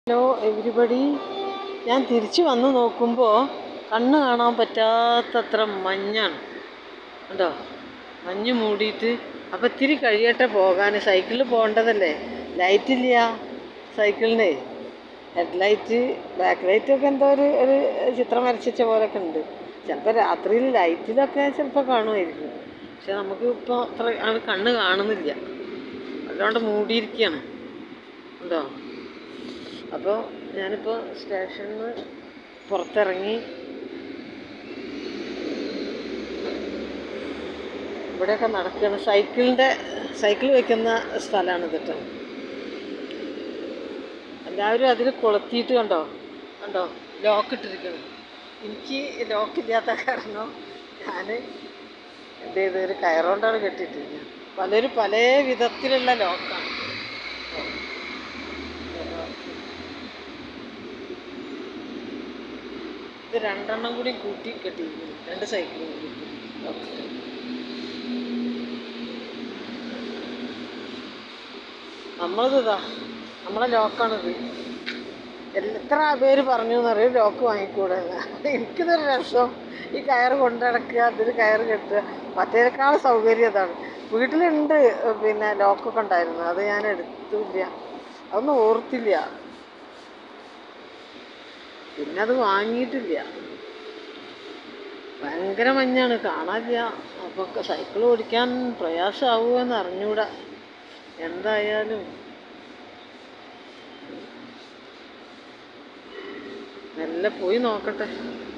Hello everybody ഞാൻ തിരിച്ചു വന്ന് നോക്കുമ്പോൾ കണ്ണ് കാണാൻ പറ്റാത്തത്ര മഞ്ഞാണ് കണ്ടോ മഞ്ഞ് മൂടിയിട്ട് അപ്പം ഇത്തിരി കഴിയട്ടെ പോകാൻ സൈക്കിളിൽ പോകേണ്ടതല്ലേ ലൈറ്റ് ഇല്ല സൈക്കിളിന് ഹെഡ് ലൈറ്റ് ബാക്ക് ലൈറ്റൊക്കെ എന്തോ ഒരു ഒരു ചിത്രം വരച്ച പോലെയൊക്കെ ഉണ്ട് ചിലപ്പോൾ രാത്രിയിൽ ലൈറ്റിലൊക്കെ ചിലപ്പോൾ കാണുമായിരിക്കും പക്ഷെ നമുക്ക് ഇപ്പോൾ അത്ര ആണ് കണ്ണ് കാണുന്നില്ല അല്ലാണ്ട് മൂടിയിരിക്കുകയാണ് ഉണ്ടോ അപ്പോൾ ഞാനിപ്പോൾ സ്റ്റേഷനിൽ നിന്ന് പുറത്തിറങ്ങി ഇവിടെയൊക്കെ നടക്കുകയാണ് സൈക്കിളിൻ്റെ സൈക്കിൾ വെക്കുന്ന സ്ഥലമാണ് കേട്ടോ എല്ലാവരും അതിൽ കൊളുത്തിയിട്ട് കണ്ടോ കണ്ടോ ലോക്ക് ഇട്ടിരിക്കണം എനിക്ക് ലോക്ക് ഇല്ലാത്ത കാരണം ഞാൻ എന്ത് ചെയ്ത് ഒരു കയറുകൊണ്ടാണ് കെട്ടിയിട്ടിരിക്കുന്നത് പലരും പല വിധത്തിലുള്ള ലോക്കാണ് ഇത് രണ്ടെണ്ണം കൂടി കൂട്ടി കെട്ടിയിരിക്കുന്നു രണ്ട് സൈക്കിളും കൂടി ഓക്കെ നമ്മളതിതാ നമ്മളെ ലോക്കാണിത് എത്ര പേര് പറഞ്ഞു എന്നറിയും ലോക്ക് വാങ്ങിക്കൂടെ എന്ന്. എനിക്കിതൊരു രസം ഈ കയറ് കൊണ്ടു നടക്കുക അതിൽ കയറ് കെട്ടുക മറ്റേക്കാൾ സൗകര്യം അതാണ് വീട്ടിലുണ്ട് പിന്നെ ലോക്കൊക്കെ ഉണ്ടായിരുന്നു അത് ഞാൻ എടുത്തില്ല അതൊന്നും ഓർത്തില്ല പിന്നെ അത് വാങ്ങിയിട്ടില്ല ഭയങ്കര മഞ്ഞാണ് കാണാനില്ല അപ്പോൾ സൈക്കിൾ ഓടിക്കാൻ പ്രയാസമാവുമോ എന്ന് അറിഞ്ഞൂടാ എന്തായാലും മെല്ലെ പോയി നോക്കട്ടെ